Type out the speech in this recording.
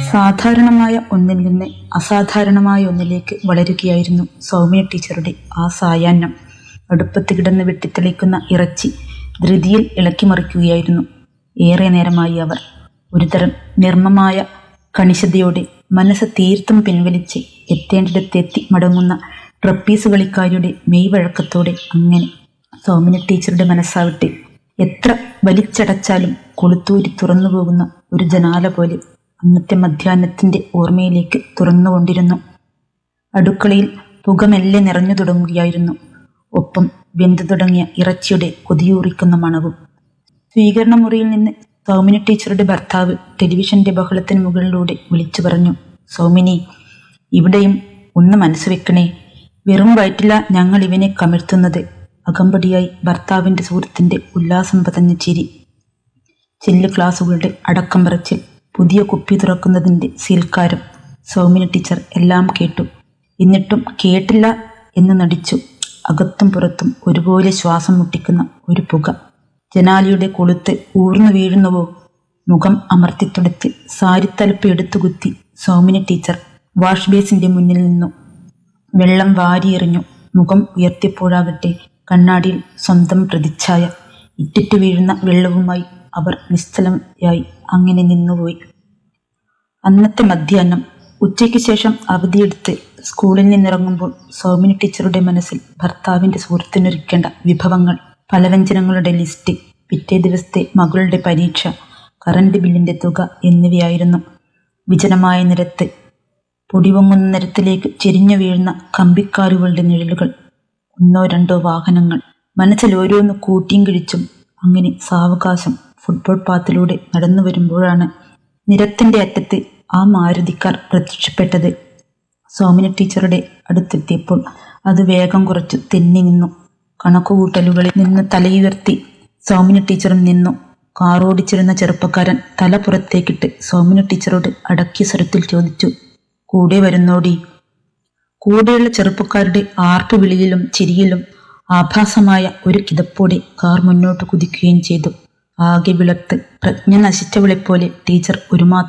സാധാരണമായ ഒന്നിൽ നിന്ന് അസാധാരണമായ ഒന്നിലേക്ക് വളരുകയായിരുന്നു സൗമ്യ ടീച്ചറുടെ ആ സായാഹ്നം അടുപ്പത്ത് കിടന്ന് വെട്ടിത്തെളിക്കുന്ന ഇറച്ചി ധൃതിയിൽ ഇളക്കിമറിക്കുകയായിരുന്നു ഏറെ നേരമായി അവർ ഒരുതരം നിർമ്മമായ കണിശതയോടെ മനസ്സ് തീർത്തും പിൻവലിച്ച് എത്തേണ്ടിടത്തെത്തി മടങ്ങുന്ന ട്രപ്പീസ് കളിക്കാരിയുടെ മെയ് വഴക്കത്തോടെ അങ്ങനെ സൗമിന ടീച്ചറുടെ മനസ്സാവട്ടെ എത്ര വലിച്ചടച്ചാലും കൊളുത്തൂരി തുറന്നു പോകുന്ന ഒരു ജനാല പോലെ അന്നത്തെ മധ്യാഹ്നത്തിന്റെ ഓർമ്മയിലേക്ക് തുറന്നുകൊണ്ടിരുന്നു അടുക്കളയിൽ പുകമെല്ലെ നിറഞ്ഞു തുടങ്ങുകയായിരുന്നു ഒപ്പം വെന്തു തുടങ്ങിയ ഇറച്ചിയുടെ കൊതിയൂറിക്കുന്ന മണവും സ്വീകരണ മുറിയിൽ നിന്ന് സൗമിനി ടീച്ചറുടെ ഭർത്താവ് ടെലിവിഷന്റെ ബഹളത്തിന് മുകളിലൂടെ വിളിച്ചു പറഞ്ഞു സൗമിനി ഇവിടെയും ഒന്ന് മനസ്സ് വെക്കണേ വെറും വയറ്റില ഞങ്ങൾ ഇവനെ കമിഴ്ത്തുന്നത് അകമ്പടിയായി ഭർത്താവിന്റെ സുഹൃത്തിന്റെ ഉല്ലാസം പതഞ്ഞ ചിരി ചില്ല് ക്ലാസുകളുടെ അടക്കം പറച്ചിൽ പുതിയ കുപ്പി തുറക്കുന്നതിന്റെ സീൽക്കാരം സൗമിനി ടീച്ചർ എല്ലാം കേട്ടു എന്നിട്ടും കേട്ടില്ല എന്ന് നടിച്ചു അകത്തും പുറത്തും ഒരുപോലെ ശ്വാസം മുട്ടിക്കുന്ന ഒരു പുക ജനാലിയുടെ കൊളുത്ത് ഊർന്നു വീഴുന്നുവോ മുഖം അമർത്തിത്തുടച്ച് സാരിത്തലപ്പ് എടുത്തുകുത്തി സൗമിനി ടീച്ചർ വാഷ് ബേസിന്റെ മുന്നിൽ നിന്നു വെള്ളം വാരിയെറിഞ്ഞു മുഖം ഉയർത്തിയപ്പോഴാകട്ടെ കണ്ണാടിയിൽ സ്വന്തം പ്രതിച്ഛായ ഇറ്റിറ്റു വീഴുന്ന വെള്ളവുമായി അവർ നിശ്ചലയായി അങ്ങനെ നിന്നുപോയി അന്നത്തെ മധ്യാഹ്നം ഉച്ചയ്ക്ക് ശേഷം അവധിയെടുത്ത് സ്കൂളിൽ നിന്നിറങ്ങുമ്പോൾ സൗമിനി ടീച്ചറുടെ മനസ്സിൽ ഭർത്താവിന്റെ സുഹൃത്തിനൊരുക്കേണ്ട വിഭവങ്ങൾ പലവ്യഞ്ജനങ്ങളുടെ ലിസ്റ്റ് പിറ്റേ ദിവസത്തെ മകളുടെ പരീക്ഷ കറണ്ട് ബില്ലിന്റെ തുക എന്നിവയായിരുന്നു വിജനമായ നിരത്ത് പൊടിവങ്ങുന്ന നിരത്തിലേക്ക് ചെരിഞ്ഞു വീഴുന്ന കമ്പിക്കാറുകളുടെ നിഴലുകൾ ഒന്നോ രണ്ടോ വാഹനങ്ങൾ മനസ്സിൽ ഓരോന്ന് കൂട്ടിയും കിഴിച്ചും അങ്ങനെ സാവകാശം ഫുട്ബോൾ പാത്തിലൂടെ നടന്നു വരുമ്പോഴാണ് നിരത്തിന്റെ അറ്റത്ത് ആ മാരുതിക്കാർ പ്രത്യക്ഷപ്പെട്ടത് സോമിനി ടീച്ചറുടെ അടുത്തെത്തിയപ്പോൾ അത് വേഗം കുറച്ചു തെന്നി നിന്നു കണക്കുകൂട്ടലുകളിൽ നിന്ന് തലയുയർത്തി സൗമിനി ടീച്ചറും നിന്നു കാറോടിച്ചിരുന്ന ചെറുപ്പക്കാരൻ തല പുറത്തേക്കിട്ട് സൗമിനി ടീച്ചറോട് അടക്കിയ സ്വരത്തിൽ ചോദിച്ചു കൂടെ വരുന്നോടി കൂടെയുള്ള ചെറുപ്പക്കാരുടെ ആർപ്പ് വിളിയിലും ചിരിയിലും ആഭാസമായ ഒരു കിതപ്പോടെ കാർ മുന്നോട്ട് കുതിക്കുകയും ചെയ്തു ആകെ വിളർത്ത് പ്രജ്ഞ നശിച്ചവളെപ്പോലെ ടീച്ചർ ഒരു